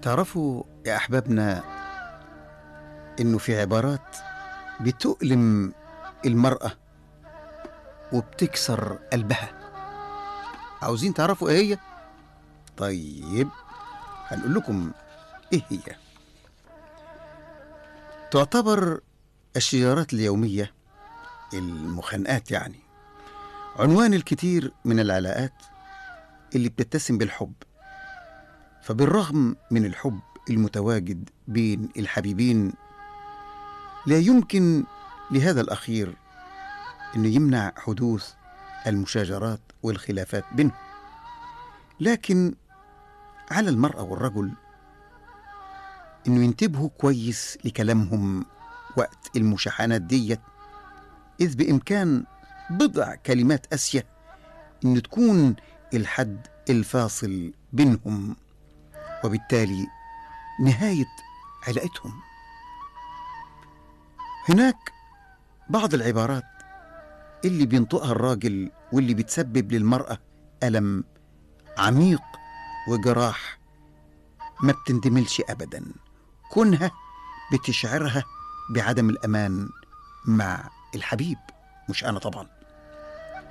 تعرفوا يا أحبابنا إنه في عبارات بتؤلم المرأة وبتكسر قلبها عاوزين تعرفوا إيه هي؟ طيب هنقول لكم إيه هي تعتبر الشجارات اليومية المخانقات يعني عنوان الكثير من العلاقات اللي بتتسم بالحب فبالرغم من الحب المتواجد بين الحبيبين لا يمكن لهذا الأخير أنه يمنع حدوث المشاجرات والخلافات بينهم لكن على المرأة والرجل أنه ينتبهوا كويس لكلامهم وقت المشاحنات ديت إذ بإمكان بضع كلمات قاسية أن تكون الحد الفاصل بينهم وبالتالي نهاية علاقتهم هناك بعض العبارات اللي بينطقها الراجل واللي بتسبب للمرأة ألم عميق وجراح ما بتندملش أبدا كونها بتشعرها بعدم الأمان مع الحبيب مش أنا طبعا